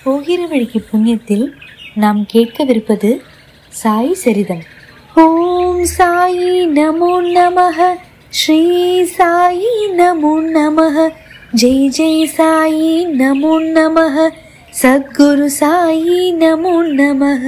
போகிற வழிக்கு புண்ணியத்தில் நாம் கேட்கவிருப்பது சாய் சரிதம் ஓம் சாயி நமோ நமः ஸ்ரீ சாயி நமோ நமः ஜெய் ஜெய் சாயி நமோ நமः சத்குரு சாயி நமோ நமः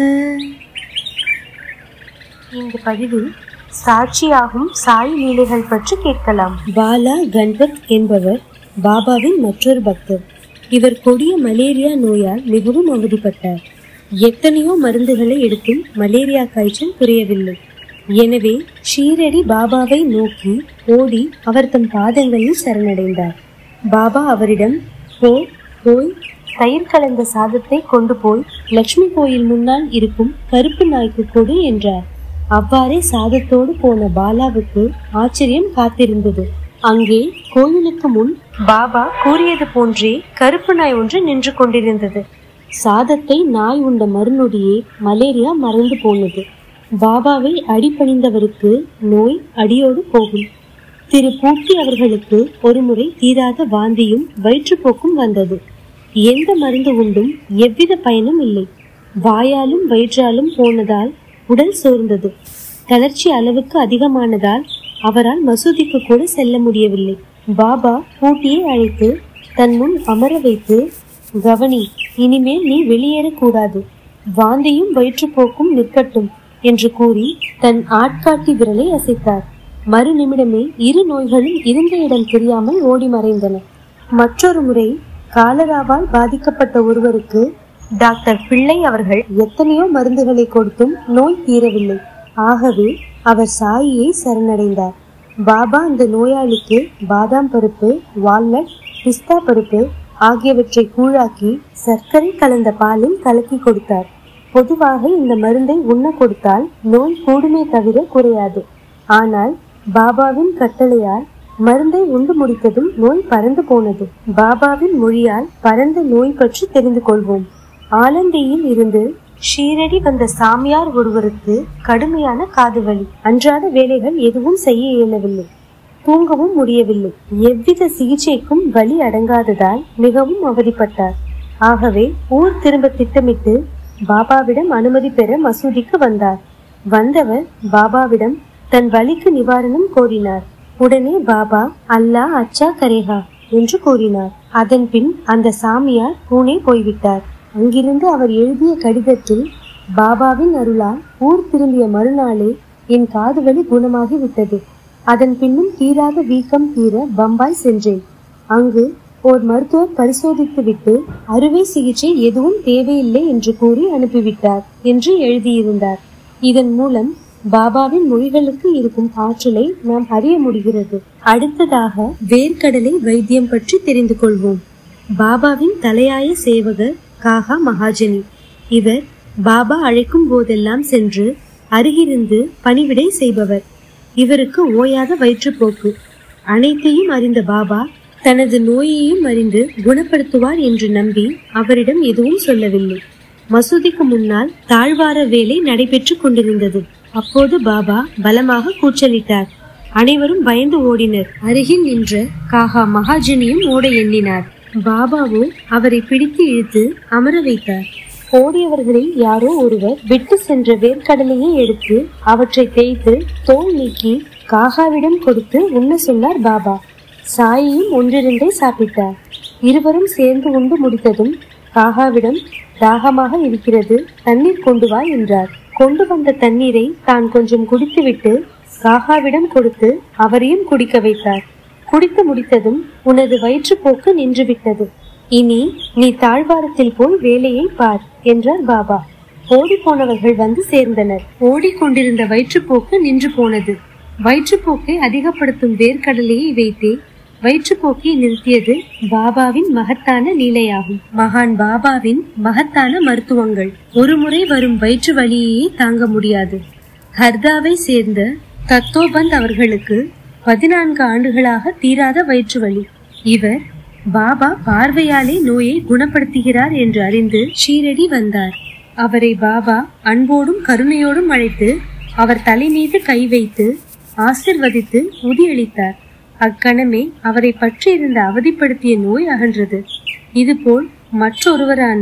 இந்த பதிவில் சாட்சியாகும் சாய் லீலைகள் பற்றி கேட்கலாம் பாலா கண்பத் என்பவர் பாபாவின் மற்றொரு பக்தர் இவர் கொடிய மலேரியா நோயால் மிகவும் அவதிப்பட்டார் எத்தனையோ மருந்துகளை எடுத்தும் மலேரியா காய்ச்சல் குறையவில்லை எனவே ஷீரடி பாபாவை நோக்கி ஓடி அவர் தம் பாதங்களில் சரணடைந்தார் பாபா அவரிடம் போ போய் தயிர் கலந்த சாதத்தை கொண்டு போய் லட்சுமி கோயில் முன்னால் இருக்கும் கருப்பு நாய்க்கு கொடு என்றார் அவ்வாறே சாதத்தோடு போன பாலாவுக்கு ஆச்சரியம் காத்திருந்தது அங்கே கோயிலுக்கு முன் பாபா கூறியது போன்றே கருப்பு நாய் ஒன்று நின்று கொண்டிருந்தது சாதத்தை நாய் உண்ட மறுநொடியே மலேரியா மறைந்து போனது பாபாவை அடிபணிந்தவருக்கு நோய் அடியோடு போகும் திரு பூக்கி அவர்களுக்கு ஒருமுறை தீராத வாந்தியும் வயிற்றுப்போக்கும் வந்தது எந்த மருந்து உண்டும் எவ்வித பயனும் இல்லை வாயாலும் வயிற்றாலும் போனதால் உடல் சோர்ந்தது தளர்ச்சி அளவுக்கு அதிகமானதால் அவரால் மசூதிக்கு கூட செல்ல முடியவில்லை பாபா பூட்டியை அழைத்து தன் முன் அமர வைத்து கவனி இனிமேல் நீ வெளியேறக்கூடாது வாந்தியும் வயிற்றுப்போக்கும் நிற்கட்டும் என்று கூறி தன் ஆட்காட்டி விரலை அசைத்தார் மறு நிமிடமே இரு நோய்களும் இருந்த இடம் தெரியாமல் ஓடி மறைந்தன மற்றொரு முறை காலராவால் பாதிக்கப்பட்ட ஒருவருக்கு டாக்டர் பிள்ளை அவர்கள் எத்தனையோ மருந்துகளை கொடுத்தும் நோய் தீரவில்லை ஆகவே அவர் சாயியை சரணடைந்தார் பாபா அந்த நோயாளிக்கு பாதாம் பருப்பு வால்நட் பிஸ்தா பருப்பு ஆகியவற்றை கூழாக்கி சர்க்கரை கலந்த பாலில் கலக்கி கொடுத்தார் பொதுவாக இந்த மருந்தை உண்ண கொடுத்தால் நோய் கூடுமே தவிர குறையாது ஆனால் பாபாவின் கட்டளையால் மருந்தை உண்டு முடித்ததும் நோய் பறந்து போனது பாபாவின் மொழியால் பறந்த நோய் பற்றி தெரிந்து கொள்வோம் ஆலந்தியில் இருந்து ஷீரடி வந்த சாமியார் ஒருவருக்கு கடுமையான காதுவலி அன்றாட வேலைகள் எதுவும் செய்ய இயலவில்லை தூங்கவும் முடியவில்லை எவ்வித சிகிச்சைக்கும் வலி அடங்காததால் மிகவும் அவதிப்பட்டார் ஆகவே ஊர் திரும்ப திட்டமிட்டு பாபாவிடம் அனுமதி பெற மசூதிக்கு வந்தார் வந்தவர் பாபாவிடம் தன் வலிக்கு நிவாரணம் கோரினார் உடனே பாபா அல்லாஹ் அச்சா கரேகா என்று கூறினார் அதன் பின் அந்த சாமியார் பூனே போய்விட்டார் அங்கிருந்து அவர் எழுதிய கடிதத்தில் பாபாவின் அருளால் ஊர் திரும்பிய மறுநாளே என் காதுவலி குணமாகி விட்டது அதன் பின்னும் தீராத வீக்கம் தீர பம்பாய் சென்றேன் அங்கு ஓர் மருத்துவர் பரிசோதித்துவிட்டு அறுவை சிகிச்சை எதுவும் தேவையில்லை என்று கூறி அனுப்பிவிட்டார் என்று எழுதியிருந்தார் இதன் மூலம் பாபாவின் மொழிகளுக்கு இருக்கும் ஆற்றலை நாம் அறிய முடிகிறது அடுத்ததாக வேர்க்கடலை வைத்தியம் பற்றி தெரிந்து கொள்வோம் பாபாவின் தலையாய சேவகர் காகா மகாஜனி இவர் பாபா அழைக்கும் போதெல்லாம் சென்று அருகிருந்து பணிவிடை செய்பவர் இவருக்கு ஓயாத வயிற்றுப்போக்கு அனைத்தையும் அறிந்த பாபா தனது நோயையும் அறிந்து குணப்படுத்துவார் என்று நம்பி அவரிடம் எதுவும் சொல்லவில்லை மசூதிக்கு முன்னால் தாழ்வார வேலை நடைபெற்றுக் கொண்டிருந்தது அப்போது பாபா பலமாக கூச்சலிட்டார் அனைவரும் பயந்து ஓடினர் அருகில் நின்ற காகா மகாஜனியும் ஓட எண்ணினார் பாபாவோ அவரை பிடித்து இழுத்து அமர வைத்தார் ஓடியவர்களில் யாரோ ஒருவர் விட்டு சென்ற வேர்க்கடலையை எடுத்து அவற்றை தேய்த்து தோல் நீக்கி காகாவிடம் கொடுத்து உண்ண சொன்னார் பாபா சாயியும் ஒன்றிரண்டை சாப்பிட்டார் இருவரும் சேர்ந்து உண்டு முடித்ததும் காகாவிடம் தாகமாக இருக்கிறது தண்ணீர் கொண்டு வா என்றார் கொண்டு வந்த தண்ணீரை தான் கொஞ்சம் குடித்துவிட்டு காகாவிடம் கொடுத்து அவரையும் குடிக்க வைத்தார் குடித்து முடித்ததும் உனது வயிற்றுப்போக்கு நின்றுவிட்டது இனி நீ தாழ்வாரத்தில் போய் வேலையை பார் என்றார் பாபா ஓடிப்போனவர்கள் வந்து சேர்ந்தனர் ஓடிக்கொண்டிருந்த வயிற்றுப்போக்கு நின்று போனது வயிற்றுப்போக்கை அதிகப்படுத்தும் வேர்க்கடலையை வைத்தே வயிற்றுப்போக்கை நிறுத்தியது பாபாவின் மகத்தான லீலையாகும் மகான் பாபாவின் மகத்தான மருத்துவங்கள் ஒருமுறை வரும் வயிற்று வலியையே தாங்க முடியாது ஹர்தாவை சேர்ந்த தத்தோபந்த் அவர்களுக்கு பதினான்கு ஆண்டுகளாக தீராத வயிற்று வலி இவர் பாபா பார்வையாலே நோயை குணப்படுத்துகிறார் என்று அறிந்து ஷீரடி வந்தார் அவரை பாபா அன்போடும் கருணையோடும் அழைத்து அவர் தலை மீது கை வைத்து ஆசிர்வதித்து உதியளித்தார் அக்கணமே அவரை பற்றி இருந்த அவதிப்படுத்திய நோய் அகன்றது இதுபோல் மற்றொருவரான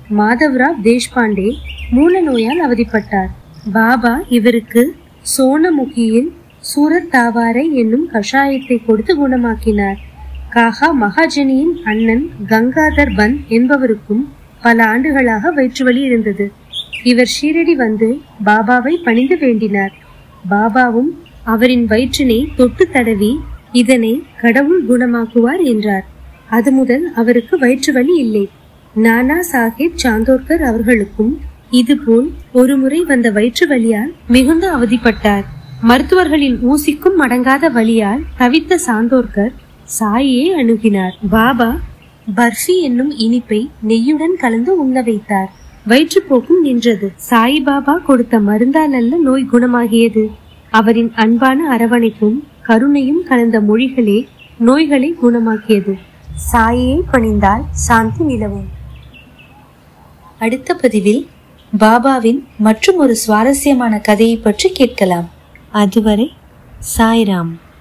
மாதவ்ராவ் தேஷ்பாண்டே மூல நோயால் அவதிப்பட்டார் பாபா இவருக்கு சோனமுகியில் சூரத் தாவாரை என்னும் கஷாயத்தை கொடுத்து குணமாக்கினார் காகா மகாஜனியின் அண்ணன் கங்காதர் பந்த் என்பவருக்கும் பல ஆண்டுகளாக வயிற்றுவலி இருந்தது இவர் ஷீரடி வந்து பாபாவை பணிந்து வேண்டினார் பாபாவும் அவரின் வயிற்றினை தொட்டு தடவி இதனை கடவுள் குணமாக்குவார் என்றார் அது முதல் அவருக்கு வயிற்றுவலி இல்லை நானா சாஹிப் சாந்தோர்கர் அவர்களுக்கும் இதுபோல் ஒரு முறை வந்த வயிற்று வலியால் மிகுந்த அவதிப்பட்டார் மருத்துவர்களின் ஊசிக்கும் அடங்காத வலியால் தவித்த சாந்தோர்கர் சாயை அணுகினார் பாபா பர்ஃபி என்னும் இனிப்பை நெய்யுடன் கலந்து உண்ண வைத்தார் வயிற்றுப்போக்கும் நின்றது சாயிபாபா கொடுத்த மருந்தால் அல்ல நோய் குணமாகியது அவரின் அன்பான அரவணைப்பும் கருணையும் கலந்த மொழிகளே நோய்களை குணமாக்கியது சாயை பணிந்தால் சாந்தி நிலவும் அடுத்த பதிவில் பாபாவின் மற்றும் ஒரு சுவாரஸ்யமான கதையை பற்றி கேட்கலாம் அதுவரை சாய்ராம்